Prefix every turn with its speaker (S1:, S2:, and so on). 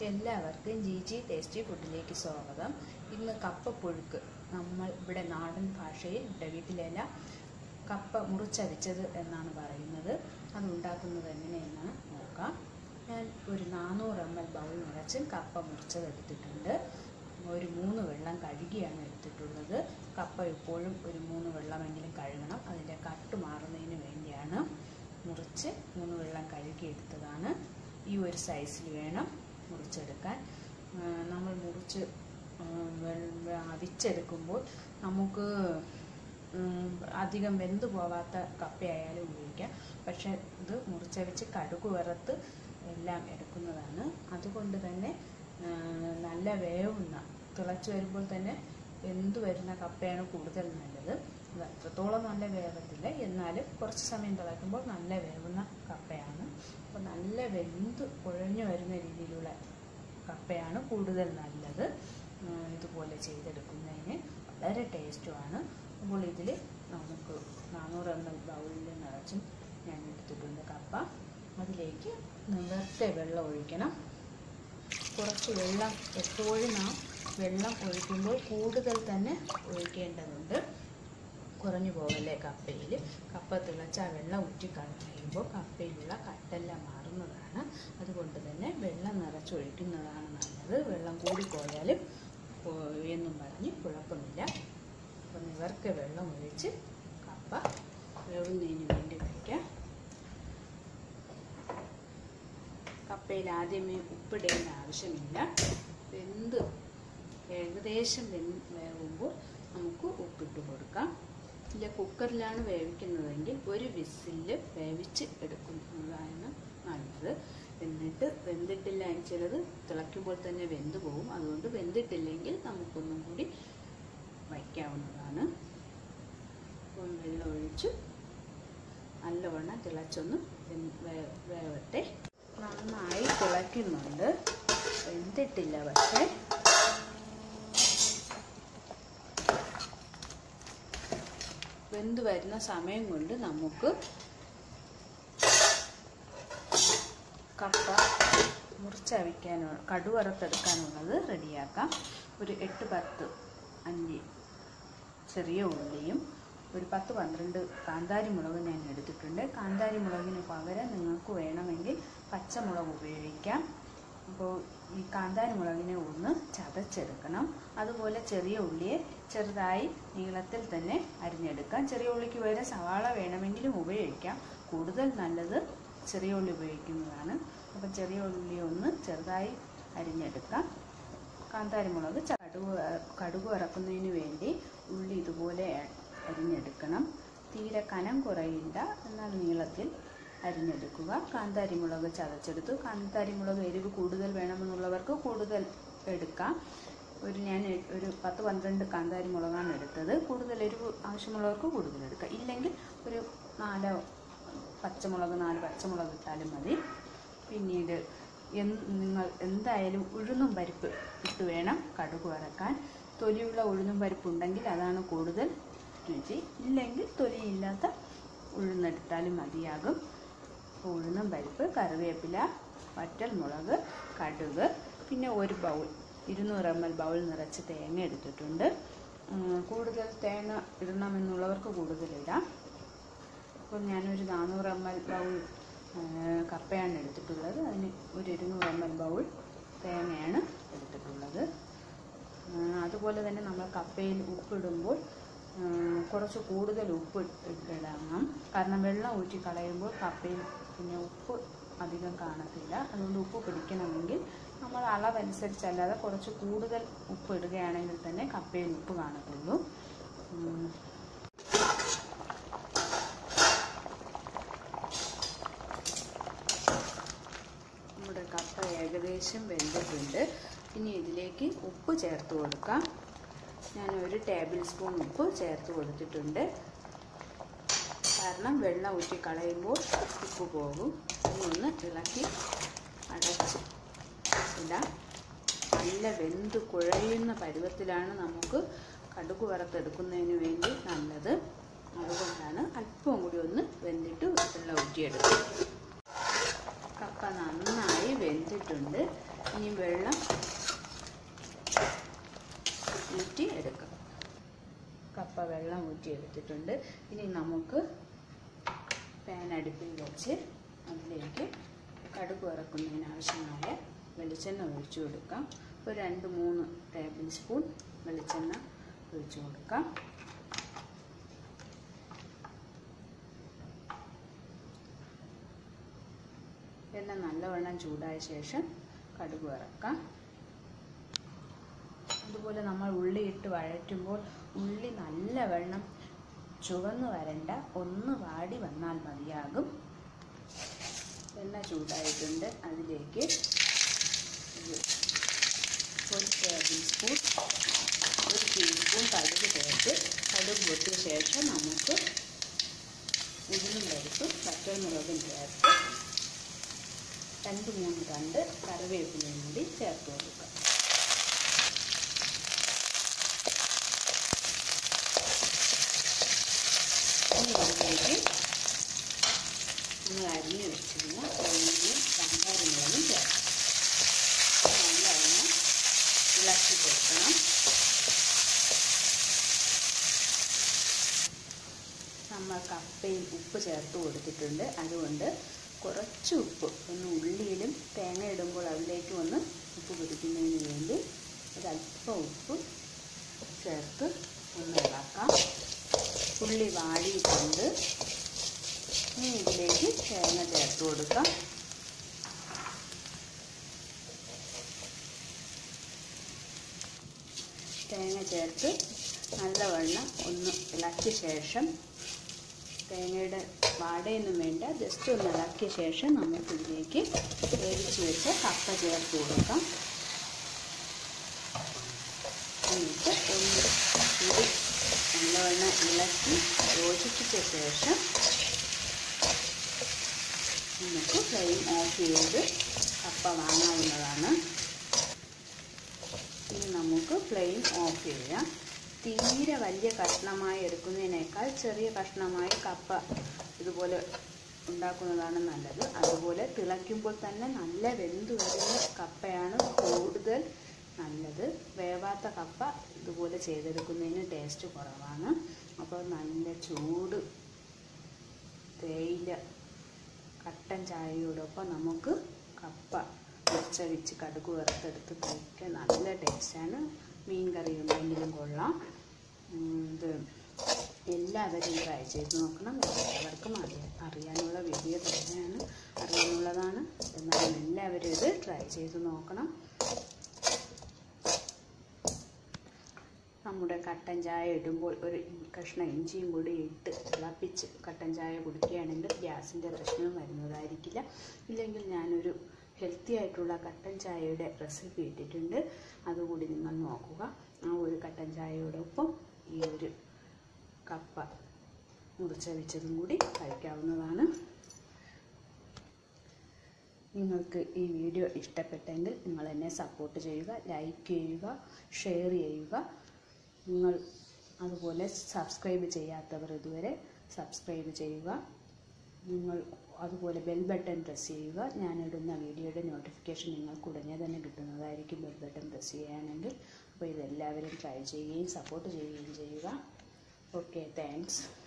S1: എല്ലാവർക്കും G G tasty ഫുഡിലേക്ക് സ്വാഗതം ഇന്ന് കപ്പപ്പുഴുക്ക് നമ്മൾ ഇവിടെ നാടൻ ഭാഷയിൽ ഇവിടെ വീട്ടിലെല്ലാം കപ്പ മുറിച്ചരിച്ചത് എന്നാണ് പറയുന്നത് അത് ഉണ്ടാക്കുന്നത് എങ്ങനെയെന്ന് നോക്കാം ഞാൻ ഒരു നാനൂറ് എം എൽ ബൗൾ നിറച്ച് കപ്പ മുറിച്ചത് എടുത്തിട്ടുണ്ട് ഒരു മൂന്ന് വെള്ളം കഴുകിയാണ് എടുത്തിട്ടുള്ളത് കപ്പ എപ്പോഴും ഒരു മൂന്ന് വെള്ളമെങ്കിലും കഴുകണം അതിൻ്റെ കട്ട് മാറുന്നതിന് വേണ്ടിയാണ് മുറിച്ച് മൂന്ന് വെള്ളം കഴുകി എടുത്തതാണ് ഈ ഒരു സൈസിൽ വേണം മുറിച്ചെടുക്കാൻ ആ, നമ്മൾ മുറിച്ച് ആ, വെള്ള- അവിച്ചെടുക്കുമ്പോൾ നമുക്ക് ഉം, അധികം വെന്തു പോവാത്ത കപ്പയായാലും ഉപയോഗിക്കാം പക്ഷെ ഇത് മുറിച്ചരച്ച് കടുക് വറുത്ത് എല്ലാം എടുക്കുന്നതാണ് അതുകൊണ്ട് തന്നെ ആ, നല്ല വേവുന്ന തിളച്ച് വരുമ്പോൾ തന്നെ വെന്ത് വരുന്ന കപ്പയാണ് കൂടുതൽ നല്ലത് ഇത് അത്രത്തോളം നല്ല വേവത്തില്ല എന്നാലും കുറച്ച് സമയം തിളയ്ക്കുമ്പോൾ നല്ല വേവുന്ന കപ്പയാണ് അപ്പോൾ നല്ല വെന്ത് കുഴഞ്ഞു വരുന്ന രീതിയിലുള്ള കപ്പയാണ് കൂടുതൽ നല്ലത് ഉം, ഇതുപോലെ ചെയ്തെടുക്കുന്നതിന് വളരെ ടേസ്റ്റുമാണ് അപ്പോൾ ഇതിൽ നമുക്ക് നാനൂറ് എം എൽ ബൗളിൽ നിറച്ചും ഞാൻ എടുത്തിട്ടുണ്ട് കപ്പ അതിലേക്ക് നിവർത്തെ വെള്ളം ഒഴിക്കണം കുറച്ച് വെള്ളം എപ്പോഴും നാം വെള്ളം ഒഴിക്കുമ്പോൾ കൂടുതൽ തന്നെ ഒഴിക്കേണ്ടതുണ്ട് കുറഞ്ഞു പോകല്ലേ കപ്പയിൽ കപ്പ തിളച്ച ആ വെള്ളം ഊറ്റി കഴിയുമ്പോൾ കപ്പയിലുള്ള കട്ടെല്ലാം മാറുന്നതാണ് അതുകൊണ്ട് തന്നെ വെള്ളം നിറച്ചൊഴിക്കുന്നതാണ് നല്ലത് വെള്ളം കൂടിപ്പോയാലും ഓ, എന്നും പറഞ്ഞ് കുഴപ്പമില്ല അപ്പം നിവർക്ക് വെള്ളം ഒഴിച്ച് കപ്പ വേവുന്നതിന് വേണ്ടി വയ്ക്കാം കപ്പയിൽ ആദ്യമേ ഉപ്പിടേണ്ട ആവശ്യമില്ല വെന്ത് ഏകദേശം വെന്ത് വേവുമ്പോൾ നമുക്ക് ഉപ്പിട്ട് കൊടുക്കാം ഇല്ല കുക്കറിലാണ് വേവിക്കുന്നതെങ്കിൽ ഒരു വിസില് വേവിച്ച് എടുക്കുന്നതാണ് നല്ലത് എന്നിട്ട് വെന്തിട്ടില്ല ചിലത് തിളയ്ക്കുമ്പോൾ തന്നെ വെന്ത് പോകും അതുകൊണ്ട് വെന്തിട്ടില്ലെങ്കിൽ നമുക്കൊന്നും കൂടി വയ്ക്കാവുന്നതാണ് അപ്പം വെള്ളം ഒഴിച്ചു നല്ലവണ്ണം തിളച്ചൊന്ന് വെന്ത് വേ- വേവട്ടെ നന്നായി തിളയ്ക്കുന്നുണ്ട് വെന്തിട്ടില്ല പക്ഷേ വെന്ത് വരുന്ന സമയം കൊണ്ട് നമുക്ക് കപ്പ മുറിച്ചവിക്കാനുള്ള കടുവറുത്തെടുക്കാനുള്ളത് റെഡിയാക്കാം ഒരു എട്ട് പത്ത് അഞ്ച് ചെറിയ ഉള്ളിയും ഒരു പത്ത് പന്ത്രണ്ട് കാന്താരി മുളക് ഞാൻ എടുത്തിട്ടുണ്ട് കാന്താരി മുളകിന് പകരം നിങ്ങൾക്ക് വേണമെങ്കിൽ പച്ചമുളക് ഉപയോഗിക്കാം അപ്പോൾ ഈ കാന്താരി മുളകിനെ ഒന്ന് ചതച്ചെടുക്കണം അതുപോലെ ചെറിയ ഉള്ളിയെ ചെറുതായി നീളത്തിൽ തന്നെ അരിഞ്ഞെടുക്കാം ചെറിയ ഉള്ളിക്ക് പകരം സവാള വേണമെങ്കിലും ഉപയോഗിക്കാം കൂടുതൽ നല്ലത് ചെറിയ ഉള്ളി ഉപയോഗിക്കുന്നതാണ് അപ്പോൾ ചെറിയ ഉള്ളി ഒന്ന് ചെറുതായി അരിഞ്ഞെടുക്കാം കാന്താരി മുളക് കടുക് കടുക് ഇറക്കുന്നതിന് വേണ്ടി ഉള്ളി ഇതുപോലെ അരിഞ്ഞെടുക്കണം തീരെ കനം കുറയില്ല എന്നാൽ നീളത്തിൽ അരിഞ്ഞെടുക്കുക കാന്താരി മുളക് ചതച്ചെടുത്തു കാന്താരി മുളക് എരിവ് കൂടുതൽ വേണമെന്നുള്ളവർക്ക് കൂടുതൽ എടുക്കാം ഒരു ഞാൻ ഒരു പത്ത് പന്ത്രണ്ട് കാന്താരി മുളകാണ് എടുത്തത് കൂടുതൽ എരിവ് ആവശ്യമുള്ളവർക്ക് കൂടുതൽ എടുക്കാം ഇല്ലെങ്കിൽ ഒരു നാലോ പച്ചമുളക് നാല് പച്ചമുളക് ഇട്ടാലും മതി പിന്നീട് എന്ത് നിങ്ങൾ എന്തായാലും ഉഴുന്നും പരിപ്പ് ഇട്ട് വേണം കടുക് വറക്കാൻ തൊലിയുള്ള ഉഴുന്നും പരിപ്പ് ഉണ്ടെങ്കിൽ അതാണ് കൂടുതൽ രുചി ഇല്ലെങ്കിൽ തൊലിയില്ലാത്ത ഉഴുന്നെടുത്താലും മതിയാകും അപ്പോൾ ഉഴുന്നും പരിപ്പ് കറിവേപ്പില വറ്റൽ മുളക് കടുക് പിന്നെ ഒരു ബൗൾ ഇരുന്നൂറ് എം എൽ ബൗൾ നിറച്ച് തേങ്ങ എടുത്തിട്ടുണ്ട് ഉം, കൂടുതൽ തേങ്ങ ഇടണമെന്നുള്ളവർക്ക് കൂടുതൽ ഇടാം അപ്പോൾ ഞാനൊരു നാനൂറ് എം എൽ ബൗൾ ആ, കപ്പയാണ് എടുത്തിട്ടുള്ളത് അതിന് ഒരു ഇരുന്നൂറ് എം എൽ ബൗൾ തേങ്ങയാണ് എടുത്തിട്ടുള്ളത് ആ, അതുപോലെ തന്നെ നമ്മൾ കപ്പയിൽ ഉപ്പിടുമ്പോൾ ആ, കുറച്ച് കൂടുതൽ ഉപ്പ് ഇ- ഇടണം കാരണം വെള്ളം ഊറ്റി കളയുമ്പോൾ കപ്പയിൽ പിന്നെ ഉപ്പ് അധികം കാണത്തില്ല അതുകൊണ്ട് ഉപ്പ് പിടിക്കണമെങ്കിൽ നമ്മൾ അളവനുസരിച്ചല്ലാതെ കുറച്ച് കൂടുതൽ ഉപ്പ് ഇടുകയാണെങ്കിൽ തന്നെ കപ്പയിൽ ഉപ്പ് കാണത്തുള്ളൂ ഉം. നമ്മുടെ കപ്പ ഏകദേശം വെന്തിട്ടുണ്ട് ഇനി ഇതിലേക്ക് ഉപ്പ് ചേർത്ത് കൊടുക്കാം ഞാൻ ഒരു ടേബിൾ സ്പൂൺ ഉപ്പ് ചേർത്ത് കൊടുത്തിട്ടുണ്ട് കാരണം വെള്ളം ഊറ്റി കളയുമ്പോൾ ഉപ്പ് പോകും ഇനി ഒന്ന് ഇളക്കി അടച്ച് ഇടാം നല്ല വെന്ത് കുഴയുന്ന പരുവത്തിലാണ് നമുക്ക് കടുക് വറുത്തെടുക്കുന്നതിന് വേണ്ടി നല്ലത് അതുകൊണ്ടാണ് അല്പം കൂടി ഒന്ന് വെന്തിട്ട് വെള്ളം ഊറ്റിയെടുക്കും കപ്പ നന്നായി വെ വെന്തിട്ടുണ്ട് ഇനി വെള്ളം ഊറ്റി എടുക്കാം കപ്പ വെള്ളം ഊറ്റി എടുത്തിട്ടുണ്ട് ഇനി നമുക്ക് പാൻ അടുപ്പിൽ വെച്ച് അതിലേക്ക് കടുക് വറക്കുന്നതിന് ആവശ്യമായ വെളിച്ചെണ്ണ ഒഴിച്ചു കൊടുക്കാം ഒരു രണ്ട് മൂന്ന് ടേബിൾ സ്പൂൺ വെളിച്ചെണ്ണ ഒഴിച്ചു കൊടുക്കാം എണ്ണ നല്ലവണ്ണം ചൂടായ ശേഷം കടുക് വറക്കാം അതുപോലെ നമ്മൾ ഉള്ളി ഇട്ട് വഴറ്റുമ്പോൾ ഉള്ളി നല്ലവണ്ണം ചുവന്ന് വരണ്ട ഒന്ന് വാടി വന്നാൽ മതിയാകും എണ്ണ ചൂടായിട്ടുണ്ട് അതിലേക്ക് ഒരു ഒരു ടേബിൾ സ്പൂൺ ഒരു ടീസ്പൂൺ കടുക് ചേർത്ത് കടുക് പൊട്ടിയ ശേഷം നമുക്ക് ഉഴുന്നും പരിപ്പും പച്ചമുളകും ചേർത്ത് രണ്ട് മൂന്ന് രണ്ട് കറിവേപ്പിലയും കൂടി ചേർത്ത് കൊടുക്കുക ഇനി ഇതിലേക്ക് നമ്മൾ അരിഞ്ഞ് വെച്ചിരുന്ന തേങ്ങയും കാന്താരിമുളകും ചേർക്കാം നല്ലവണ്ണം ഇളക്കി കൊടുക്കണം നമ്മൾ കപ്പയിൽ ഉപ്പ് ചേർത്ത് കൊടുത്തിട്ടുണ്ട് അതുകൊണ്ട് കുറച്ച് ഉപ്പ് ഒന്ന് ഉള്ളിയിലും തേങ്ങ ഇടുമ്പോൾ അതിലേക്ക് ഒന്ന് ഉപ്പ് പിടിക്കുന്നതിന് വേണ്ടി ഒരല്പം ഉപ്പ് ചേർത്ത് ഒന്ന് ഇളക്കാം ഉള്ളി വാടിയിട്ടുണ്ട് ഇനി ഇതിലേക്ക് തേങ്ങ ചേർത്ത് കൊടുക്കാം തേങ്ങ ചേർത്ത് നല്ലവണ്ണം ഒന്ന് ഇളക്കിയ ശേഷം തേങ്ങയുടെ വാടയൊന്നും വേണ്ട ജസ്റ്റ് ഒന്ന് ഇളക്കിയ ശേഷം നമുക്കിതിലേക്ക് വേവിച്ച് വെച്ച കപ്പ ചേർത്ത് കൊടുക്കാം എന്നിട്ട് ഒന്ന് കൂടി നല്ലവണ്ണം ഇളക്കി യോജിപ്പിച്ച ശേഷം നമുക്ക് ഫ്ലെയിം ഓഫ് ചെയ്ത് കപ്പ വാങ്ങാവുന്നതാണ് ഇനി നമുക്ക് ഫ്ലെയിം ഓഫ് ചെയ്യാം തീരെ വലിയ കഷ്ണമായി എടുക്കുന്നതിനേക്കാൾ ചെറിയ കഷ്ണമായി കപ്പ ഇതുപോലെ ഉണ്ടാക്കുന്നതാണ് നല്ലത് അതുപോലെ തിളയ്ക്കുമ്പോൾ തന്നെ നല്ല വെന്ത് വരുന്ന കപ്പയാണ് കൂടുതൽ നല്ലത് വേവാത്ത കപ്പ ഇതുപോലെ ചെയ്തെടുക്കുന്നതിന് ടേസ്റ്റ് കുറവാണ് അപ്പോൾ നല്ല ചൂട് തേയില കട്ടൻ ചായയോടൊപ്പം നമുക്ക് കപ്പ ഉച്ചവിച്ച് കടുക് വറുത്തെടുത്ത് കഴിക്കാൻ നല്ല ടേസ്റ്റാണ് മീൻ കറി ഉണ്ടെങ്കിലും കൊള്ളാം ഉം, ഇത് എല്ലാവരും ട്രൈ ചെയ്ത് നോക്കണം എല്ലാവർക്കും അറിയാൻ അറിയാനുള്ള വീഡിയോ തന്നെയാണ് അറിയാനുള്ളതാണ് എന്നാലും എല്ലാവരും ഇത് ട്രൈ ചെയ്ത് നോക്കണം നമ്മുടെ കട്ടൻ ചായ ഇടുമ്പോൾ ഒരു കഷ്ണം ഇഞ്ചിയും കൂടി ഇട്ട് തിളപ്പിച്ച് കട്ടൻ ചായ കുടിക്കുകയാണെങ്കിൽ ഗ്യാസിൻ്റെ പ്രശ്നം വരുന്നതായിരിക്കില്ല ഇല്ലെങ്കിൽ ഞാനൊരു ഹെൽത്തി ആയിട്ടുള്ള കട്ടൻ ചായയുടെ റെസിപ്പി ഇട്ടിട്ടുണ്ട് അതുകൂടി നിങ്ങൾ നോക്കുക ആ ഒരു കട്ടൻ ചായയോടൊപ്പം ഈ ഒരു കപ്പ മുറിച്ച വെച്ചതും കൂടി കഴിക്കാവുന്നതാണ് നിങ്ങൾക്ക് ഈ വീഡിയോ ഇഷ്ടപ്പെട്ടെങ്കിൽ നിങ്ങൾ എന്നെ സപ്പോർട്ട് ചെയ്യുക ലൈക്ക് ചെയ്യുക ഷെയർ ചെയ്യുക നിങ്ങൾ അതുപോലെ സബ്സ്ക്രൈബ് ചെയ്യാത്തവർ ഇതുവരെ സബ്സ്ക്രൈബ് ചെയ്യുക നിങ്ങൾ അതുപോലെ ബെൽ ബട്ടൺ പ്രസ് ചെയ്യുക ഞാനിടുന്ന വീഡിയോയുടെ നോട്ടിഫിക്കേഷൻ നിങ്ങൾക്ക് ഉടനെ തന്നെ കിട്ടുന്നതായിരിക്കും ബെൽ ബട്ടൺ പ്രസ് ചെയ്യുകയാണെങ്കിൽ അപ്പോൾ ഇതെല്ലാവരും ട്രൈ ചെയ്യുകയും സപ്പോർട്ട് ചെയ്യുകയും ചെയ്യുക ഓക്കെ താങ്ക്സ്